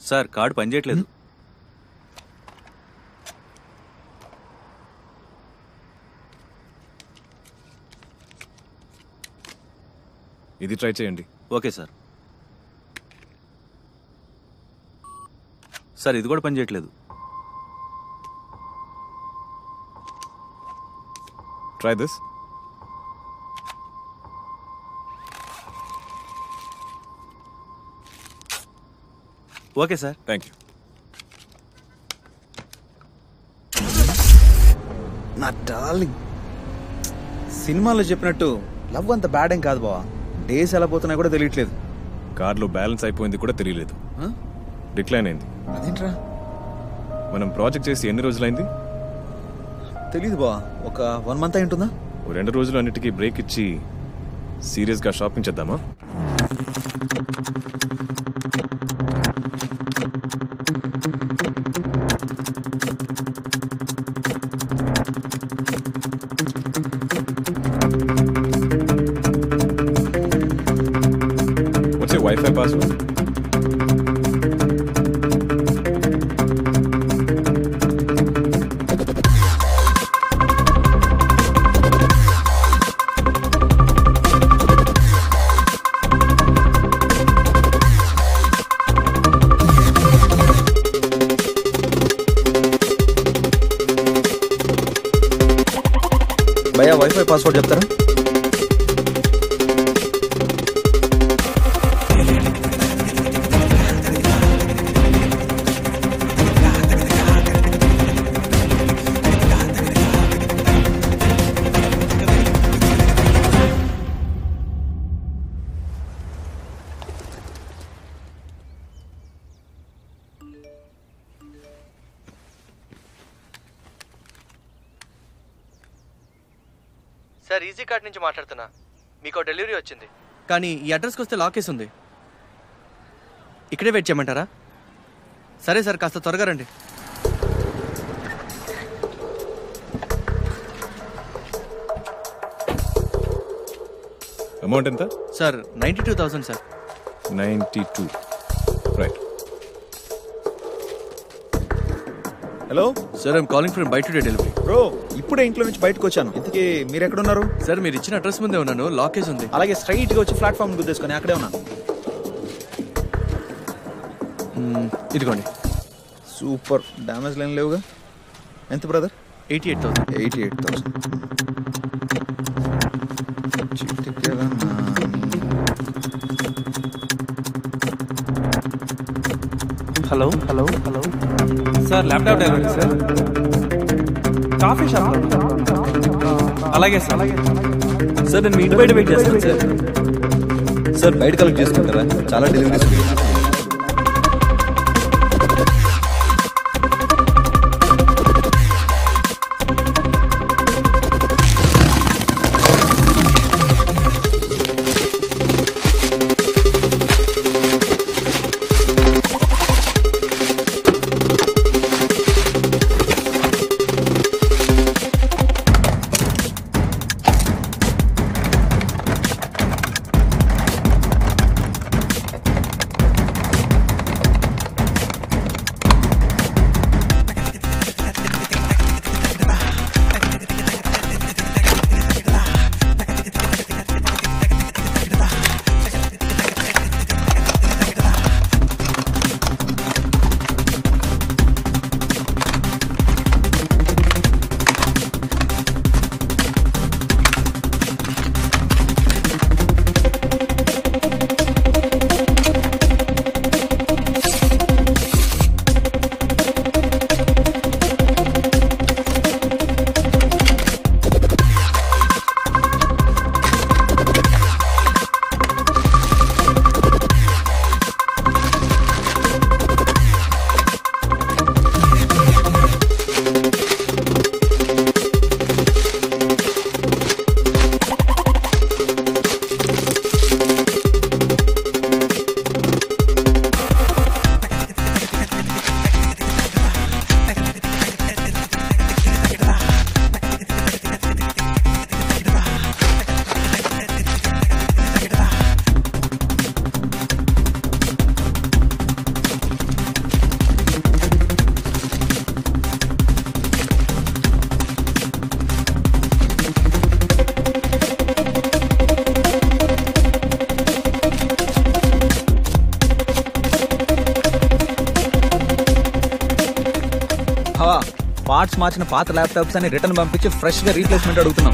Sir card పనిచేయట్లేదు ఇది try చేయండి ఓకే సార్ సార్ ఇది కూడా పనిచేయట్లేదు try this okay sir thank you నా డార్లింగ్ సినిమాలో చెప్పినట్టు లవ్ అంత బ్యాడ్ ఏం కాదు బావా డేస్ ఎలా పోతున్నాయో కూడా తెలియట్లేదు కార్డులో బ్యాలెన్స్ అయిపోయింది కూడా తెలియలేదు ఆ? డిక్లైన్ అయింది అదేంట్రా మనం ప్రాజెక్ట్ చేసి ఎన్ని రోజులైంది తెలీదు బావా ఒక వన్ మంత్ అయి ఉంటుందా ఓ రెండు రోజులు అన్నిటికీ బ్రేక్ ఇచ్చి సీరియస్గా షాపింగ్ చేద్దామా వచ్చే వైఫై పాస్వర్డ్ భయ్యా వైఫై పాస్వర్డ్ చెప్తారా సార్ ఈజీ కార్డ్ నుంచి మాట్లాడుతున్నా మీకు డెలివరీ వచ్చింది కానీ ఈ అడ్రస్కి వస్తే లాక్ వేసి ఉంది ఇక్కడే వెయిట్ చేయమంటారా సరే సార్ కాస్త త్వరగా రండి అమౌంట్ ఎంత sir ninety two thousand sir ninety two right hello sir I'm calling from buy today delivery bro ఇప్పుడే ఇంట్లో నుంచి బయటకు వచ్చాను ఇంతకీ మీరు ఎక్కడున్నారు సార్ మీరు ఇచ్చిన అడ్రస్ ముందే ఉన్నాను లాక్ వేసి ఉంది అలాగే స్ట్రైట్ గా వచ్చి ప్లాట్ఫామ్ గుద్దేసుకొని అక్కడే ఉన్నాను మ్మ్, ఇదిగోండి సూపర్ డ్యామేజ్ లేని లేవుగా ఎంత brother eighty eight thousand eighty eight thousand hello hello hello sir laptop delivery sir coffee shop అలాగే సార్ సార్ నేను మీ ఇంటి బయట వెయిట్ చేస్తాను సార్ సార్ బయట కలెక్ట్ చేసుకుంటారా చాలా డెలివరీస్ పార్ట్స్ మార్చిన పాత ల్యాప్టాప్స్ అని రిటర్న్ పంపించి ఫ్రెష్ గా రీప్లేస్మెంట్ అడుగుతున్నాం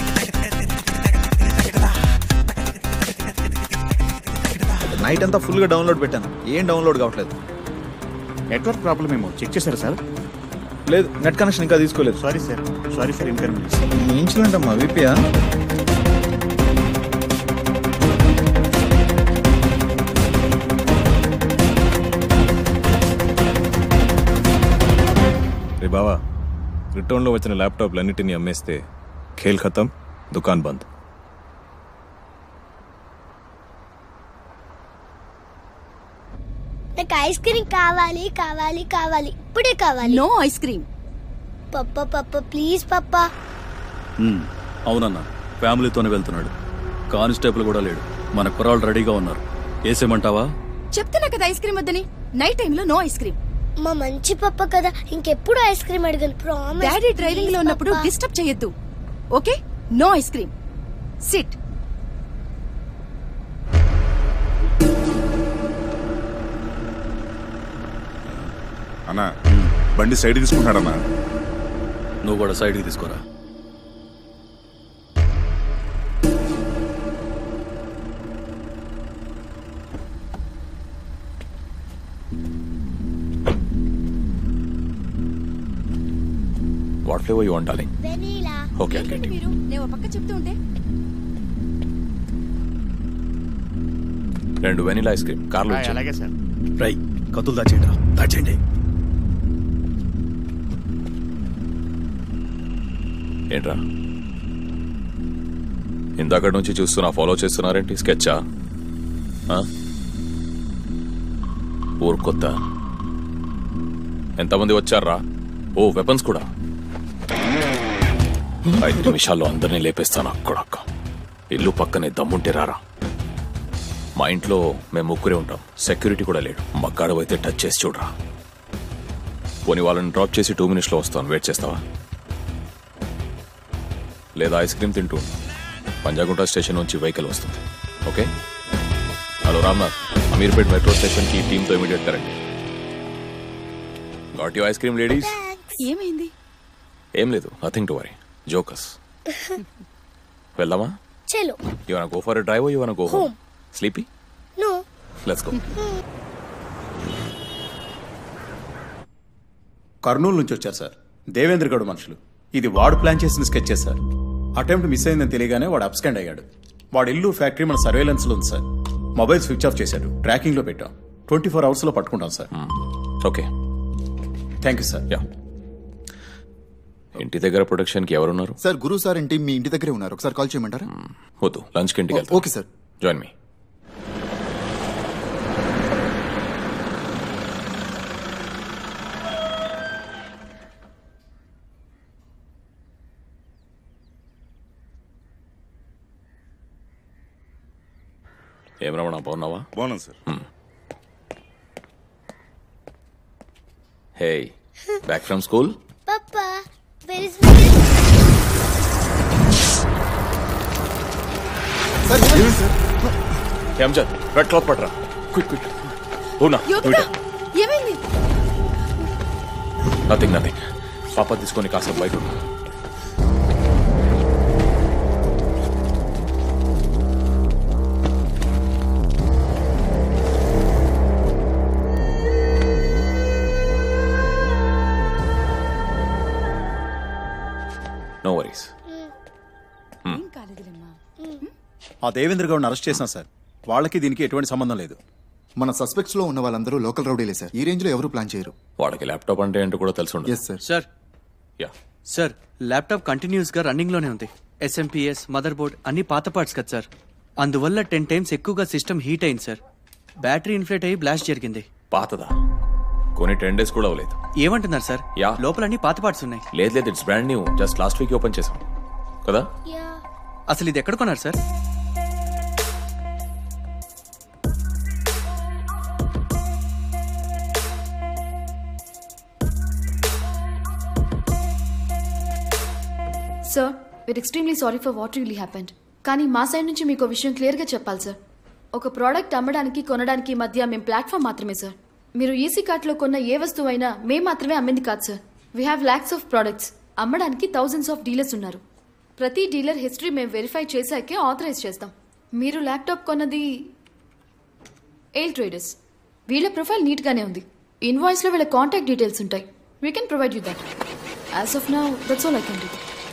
నైట్ అంతా ఫుల్ గా డౌన్లోడ్ పెట్టాను ఏం డౌన్లోడ్ కావట్లేదు నెట్వర్క్ ప్రాబ్లం ఏమో చెక్ చేశారా సార్ లేదు నెట్ కనెక్షన్ ఇంకా తీసుకోలేదు sorry sir sorry for inconvenience మీ ఇన్సిడెంట్ అమ్మా విపియా రే బావా రిటర్న్లో వచ్చిన ల్యాప్టాప్లన్నిటినీ అమ్మేస్తే ఖేల్ ఖతం దుకాన్ బంద్ నాకు ఐస్ క్రీమ్ కావాలి కావాలి కావాలి ఇప్పుడే కావాలి నో ఐస్ క్రీమ్ పప్ప పప్ప ప్లీజ్ పప్ప ఉమ్, అవునన్నా ఫ్యామిలీతోనే వెళ్తున్నాడు కానిస్టేబుల్ కూడా లేడు మన కుర్రాళ్ళు రెడీగా ఉన్నారు వేసేయమంటావా చెప్తున్నా కదా ఐస్ క్రీమ్ వద్దని నైట్ టైంలో నో ఐస్ క్రీమ్ మా మంచి పప్ప కదా ఇంకెప్పుడు ఐస్ క్రీమ్ అడగను ప్రామిస్ డాడీ డ్రైవింగ్ లో ఉన్నప్పుడు డిస్టర్బ్ చేయొద్దు okay no ice cream sit అన్నా బండి సైడ్ తీసుకుంటాడన్నా నువ్వు కూడా సైడ్కి తీసుకోరా వాట్ ఫ్లేవర్ యూ వండాలి వెనీలా ఓకే ఏంటండి మీరు నేను ఒక పక్క చెప్తూ ఉంటే రెండు వెనిలా ఐస్ క్రీమ్ కార్లో ఇచ్చేయ్. అలాగే సార్ రై కత్తులు దాచేయండి రా దాచేయండి ఏంట్రా ఇందాక నుంచి చూస్తున్నా ఫాలో చేస్తున్నారేంటి స్కెచ్చా ఆ? ఊరు కొత్త ఎంతమంది వచ్చారా ఓ వెపన్స్ కూడా ఐదు నిమిషాల్లో అందరినీ లేపేస్తాను అక్కడక్క ఇల్లు పక్కనే దమ్ముంటే రారా మా ఇంట్లో మేము ముగ్గురే ఉంటాం సెక్యూరిటీ కూడా లేడు మగ్గాడు అయితే టచ్ చేసి చూడరా పోనీ వాళ్ళని డ్రాప్ చేసి టూ మినిట్స్లో వస్తాను వెయిట్ చేస్తావా లేదా ఐస్ క్రీమ్ తింటూ ఉండు. పంజాగుంట స్టేషన్ నుంచి వెహికల్ వస్తుంది okay hello Ramnath Ameerpet metro station కి టీమ్ తో ఇమీడియట్ కరండి got you ice cream ladies ఏమైంది ఏం లేదు నథింగ్ టు వరీ జోకస్ వెళ్దామా చలో you wanna go for drive you wanna go home sleepy no let's go Kurnool నుంచి వచ్చారు సార్ దేవేంద్ర గౌడ్ మనుషులు ఇది వాడు ప్లాన్ చేసిన స్కెచ్ సార్ అటెంప్ట్ మిస్ అయిందని తెలియగానే వాడు అబ్స్కాండ్ అయ్యాడు వాడి ఇల్లు ఫ్యాక్టరీ మన సర్వేలెన్స్ లో ఉంది సార్ మొబైల్ స్విచ్ ఆఫ్ చేశాడు ట్రాకింగ్ లో పెట్టాం ట్వంటీ ఫోర్ అవర్స్ లో పట్టుకుంటాం sir okay thank you sir yeah ఇంటి దగ్గర ప్రొటెక్షన్ కి ఎవరున్నారు సార్ గురు సార్ ఏంటి మీ ఇంటి దగ్గరే ఉన్నారు ఒకసారి కాల్ చేయమంటారా వద్దు లంచ్ కి ఇంటికి వెళ్తాం ఓకే సార్ జాయిన్ మీ ఏం రమణ బాగున్నావా బాగున్నాను sir hey back from school పప్ప వెర్ ఇస్ సార్ ఏమైంది సార్ ఎంజాయ్ రెడ్ క్లాత్ పట్టరా క్విక్ క్విక్ ఓనా యోగిత ఏమైంది నథింగ్ నథింగ్ పాప తీసుకొని కాసేపు బయట ఉండు. నో వరీస్ ఏం కాలేదులేమ్మా ఆ దేవేంద్ర గౌడ్ని అరెస్ట్ చేశాం సార్ వాళ్ళకి దీనికి ఎటువంటి సంబంధం లేదు మన సస్పెక్ట్స్ లో ఉన్న వాళ్ళందరూ లోకల్ రౌడీలే సార్ ఈ రేంజ్ లో ఎవరు ప్లాన్ చేయరు వాడికి ల్యాప్టాప్ అంటే ఏంటో కూడా తెలుసు ఉండదు. Yes sir sir yeah sir laptop continuous గా రన్నింగ్ లోనే ఉంది ఎస్ఎంపిఎస్ మదర్ బోర్డ్ అన్ని పాత పార్ట్స్ కదా సార్ అందువల్ల టెన్ టైమ్స్ ఎక్కువగా సిస్టమ్ హీట్ అయింది సార్ బ్యాటరీ ఇన్ఫ్లేట్ అయ్యి బ్లాస్ట్ జరిగింది పాతదా కొన్ని టెన్ డేస్ కూడా అవ్వలేదు ఏమంటున్నారు సార్ యా. లోపల అన్ని పాత పార్ట్స్ ఉన్నాయి లేదు లేదు it's brand new just last week open చేసాం కదా యా అసలు ఇది ఎక్కడ కొన్నారు sir sir we're extremely sorry for what really happened కానీ మా సైడ్ నుంచి మీకు విషయం క్లియర్గా చెప్పాలి సార్ ఒక ప్రోడక్ట్ అమ్మడానికి కొనడానికి మధ్య మేము ప్లాట్ఫామ్ మాత్రమే సార్ మీరు ఈసీ కార్ట్లో కొన్న ఏ వస్తువు అయినా మేము మాత్రమే అమ్మింది కాదు sir we have lakhs of products అమ్మడానికి థౌజండ్స్ ఆఫ్ డీలర్స్ ఉన్నారు ప్రతి డీలర్ హిస్టరీ మేము వెరిఫై చేశాకే ఆథరైజ్ చేస్తాం మీరు ల్యాప్టాప్ కొన్నది ఎయిల్ ట్రేడర్స్ వీళ్ళ ప్రొఫైల్ నీట్గానే ఉంది ఇన్వాయిస్లో వీళ్ళ కాంటాక్ట్ డీటెయిల్స్ ఉంటాయి we can provide you that as of now that's all I can do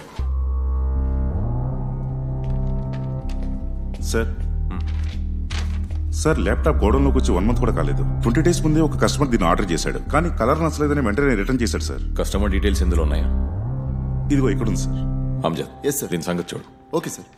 sir sir laptop గోడంలోకి వచ్చి వన్ మంత్ కూడా కాలేదు ట్వంటీ డేస్ ముందే ఒక కస్టమర్ దీన్ని ఆర్డర్ చేశాడు కానీ కలర్ నచ్చలేదని వెంటనే రిటర్న్ చేశాడు సార్ కస్టమర్ డీటెయిల్స్ ఇందులో ఉన్నాయా ఇదిగో ఇక్కడ ఉంది సార్ అమ్జద్ Yes, sir. దీని సంగతి చూడు ఓకే సార్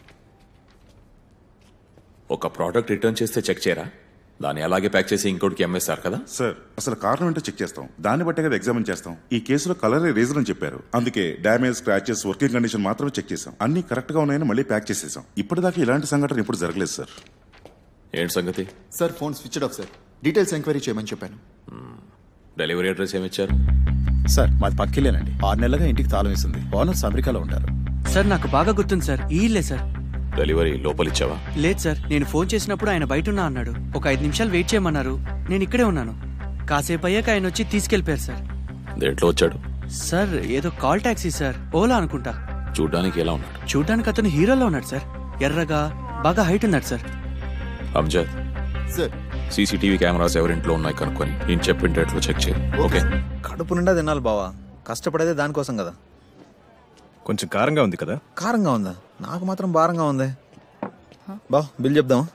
ఒక ప్రోడక్ట్ రిటర్న్ చేస్తే చెక్ చేయరా దాన్ని అలాగే ప్యాక్ చేసి ఇంకోటికి అమ్మేస్తారు కదా సార్ అసలు కారణం ఏంటో చెక్ చేస్తాం దాన్ని బట్టే కదా ఎగ్జామిన్ చేస్తాం ఈ కేసులో కలరే రీజన్ అని చెప్పారు అందుకే డ్యామేజ్ స్క్రాచెస్ వర్కింగ్ కండిషన్ మాత్రమే చెక్ చేసాం అన్ని కరెక్ట్ గా ఉన్నాయని మళ్ళీ ప్యాక్ చేసేసాం ఇప్పటిదాకా ఇలాంటి సంఘటన ఎప్పుడు జరగలేదు సార్ ఏంటి సంగతి sir phone switch off sir details enquiry చేయమని చెప్పాను డెలివరీ అడ్రస్ ఏమిచ్చారు సార్ మాది పక్కిల్లేనండి ఆరు నెలలుగా ఇంటికి తాళం వేసింది ఓనర్స్ అమెరికాలో ఉంటారు సార్ నాకు బాగా గుర్తుంది సార్ ఈ ఇల్లే సార్ డెలివరీ లోపల ఇచ్చావా లేదు సార్ నేను ఫోన్ చేసినప్పుడు ఆయన బయట ఉన్నా అన్నాడు ఒక ఐదు నిమిషాలు వెయిట్ చేయమన్నారు నేను ఇక్కడే ఉన్నాను కాసేపు అయ్యాక ఆయన వచ్చి తీసుకెళ్లిపోయారు సార్ దేంట్లో వచ్చాడు సార్ ఏదో కాల్ టాక్సీ సార్ ఓలా అనుకుంటా చూడ్డానికి ఎలా ఉన్నాడు చూడడానికి అతను హీరోలో ఉన్నాడు సార్ ఎర్రగా బాగా హైట్ ఉన్నాడు sir Amjad sir CCTV cameras ఎవరింట్లో ఉన్నాయి కనుక్కొని నేను చెప్పిన డేట్లో చెక్ చేయి ఓకే కడుపు నిండా తినాలి బావా కష్టపడేదే దానికోసం కదా కొంచెం కారంగా ఉంది కదా కారంగా ఉందా నాకు మాత్రం భారంగా ఉంది బా బిల్ చెప్దామా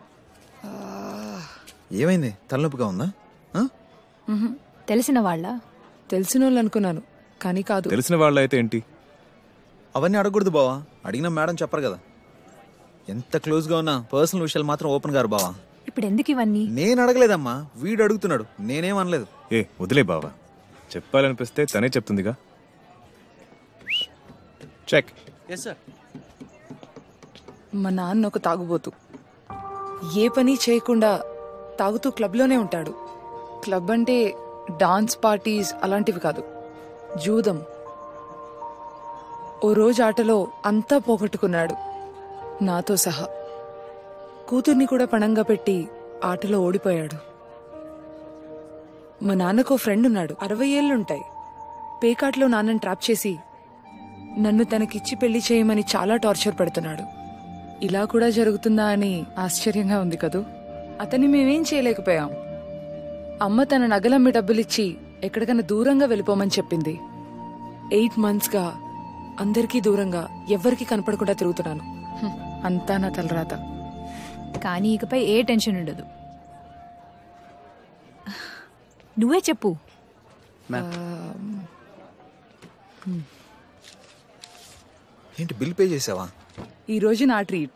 ఏమైంది తలనొప్పిగా ఉందా ఆ? తెలిసిన వాళ్ళ తెలిసిన వాళ్ళు అనుకున్నాను కానీ కాదు తెలిసిన వాళ్ళైతే ఏంటి అవన్నీ అడగకూడదు బావా అడిగిన మేడం చెప్పరు కదా ఎంత క్లోజ్గా ఉన్నా పర్సనల్ విషయాలు మాత్రం ఓపెన్ గారు బావా ఇప్పుడు ఎందుకు ఇవన్నీ నేను అడగలేదమ్మా వీడు అడుగుతున్నాడు నేనేం అనలేదు ఏ వదిలే బావా చెప్పాలనిపిస్తే తనే చెప్తుందిగా చెక్ ఎస్ సార్ మా నాన్న ఒక తాగుబోతు ఏ పని చేయకుండా తాగుతూ క్లబ్లోనే ఉంటాడు క్లబ్ అంటే డాన్స్ పార్టీస్ అలాంటివి కాదు జూదం ఓ రోజు ఆటలో అంతా పోగొట్టుకున్నాడు నాతో సహా కూతుర్ని కూడా పణంగా పెట్టి ఆటలో ఓడిపోయాడు మా నాన్నకు ఫ్రెండ్ ఉన్నాడు అరవై ఏళ్ళుంటాయి పేకాట్లో నాన్నని ట్రాప్ చేసి నన్ను తనకిచ్చి పెళ్లి చేయమని చాలా టార్చర్ పెడుతున్నాడు ఇలా కూడా జరుగుతుందా అని ఆశ్చర్యంగా ఉంది కదూ అతన్ని మేమేం చేయలేకపోయాం అమ్మ తన నగలమ్మి డబ్బులిచ్చి ఎక్కడికైనా దూరంగా వెళ్ళిపోమని చెప్పింది ఎయిట్ మంత్స్గా అందరికీ దూరంగా ఎవ్వరికీ కనపడకుండా తిరుగుతున్నాను హ్మ్, అంతా నా తలరాత కానీ ఇకపై ఏ టెన్షన్ ఉండదు నువ్వే చెప్పు ఏంటి బిల్ పే చేసావా ఈ రోజు నా ట్రీట్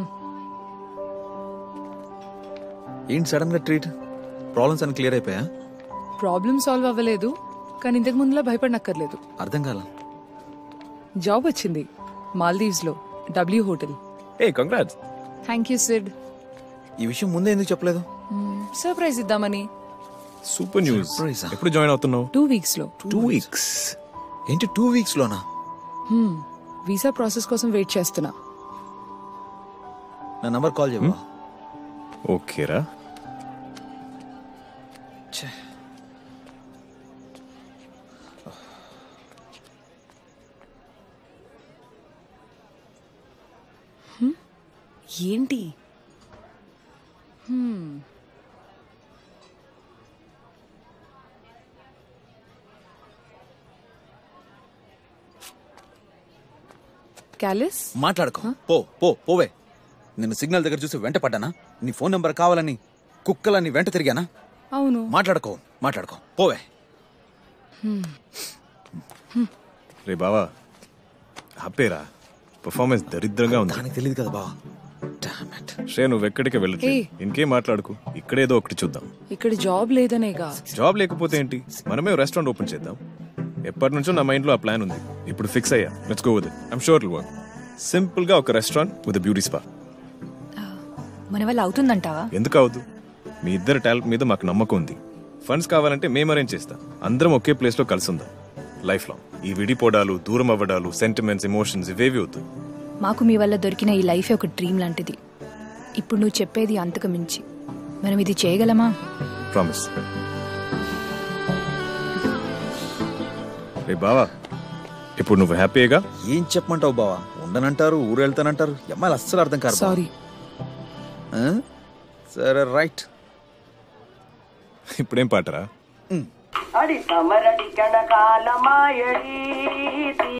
ఏంటి సడన్ గా ట్రీట్ ప్రాబ్లమ్స్ అన్ని క్లియర్ అయిపోయా ప్రాబ్లం సాల్వ్ అవ్వలేదు కానీ ఇంతకు ముందులా భయపడనక్కర్లేదు అర్థం కాల జాబ్ వచ్చింది మాల్దీవ్స్ లో డబ్ల్యూ హోటల్ ఏ కంగ్రాట్స్ థ్యాంక్ యూ సిడ్ ఈ విషయం ముందే ఎందుకు చెప్పలేదు సర్ప్రైజ్ ఇద్దామని సూపర్ న్యూస్ Surprise ఆ? ఎప్పుడు జాయిన్ అవుతున్నావు టూ వీక్స్ లో టూ వీక్స్ ఏంటి టూ వీక్స్ లోనా హ్మ్, వీసా ప్రాసెస్ కోసం వెయిట్ చేస్తున్నా నా నంబర్ కాల్ చేయవా ఓకేరా ఏంటి హ్మ్. క్యాలిస్ మాట్లాడుకో పో పో పోవే నిన్ను సిగ్నల్ దగ్గర చూసి వెంట పడ్డానా నీ ఫోన్ నెంబర్ కావాలని కుక్కలని వెంట తిరిగానా అవును మాట్లాడుకో మాట్లాడుకో పోవే హ్మ్. రే బావా ఆపేరా పర్ఫార్మెన్స్ దరిద్రంగా ఉంది దానికి తెలియదు కదా బావా శ్రే నువ్వు ఎక్కడికి వెళ్ళట్లేదు ఏయ్. ఇంకేం మాట్లాడుకు ఇక్కడేదో ఒకటి చూద్దాం ఇక్కడ జాబ్ లేదనేగా జాబ్ లేకపోతే ఏంటి మనమే రెస్టారెంట్ ఓపెన్ చేద్దాం ఎప్పటి నుంచో నా మైండ్ లో ఆ ప్లాన్ ఉంది ఇప్పుడు ఫిక్స్ అయ్యా let's go with I'm sure it work simple గా ఒక రెస్టారెంట్ విత్ బ్యూటీ స్పా మన వల్ల అవుతుందంటావా ఎందుకు అవదు మీ ఇద్దరు టాలెంట్ మీద మాకు నమ్మకం ఉంది ఫండ్స్ కావాలంటే మేము అరేంజ్ చేస్తాం అందరం ఒకే ప్లేస్ లో కలిసి ఉందాం లైఫ్ లో ఈ విడిపోవడాలు దూరం అవ్వడాలు సెంటిమెంట్స్ ఎమోషన్స్ ఇవేవి వద్దు మాకు మీ వల్ల దొరికిన ఈ లైఫ్ ఒక డ్రీమ్ లాంటిది ఇప్పుడు నువ్వు చెప్పేది అంతకు మించి మనం ఇది చేయగలమా ప్రామిస్ రే బావా ఇప్పుడు నువ్వు హ్యాపీగా ఏం చెప్పమంటావు బావా ఉండనంటారు ఊరు వెళ్తానంటారు అమ్మాయిలు అస్సలు అర్థం కాదు బావ. సారీ ఆ? సరే రైట్ ఇప్పుడేం పాటరా అడి తమరడి కనకాలమాయడి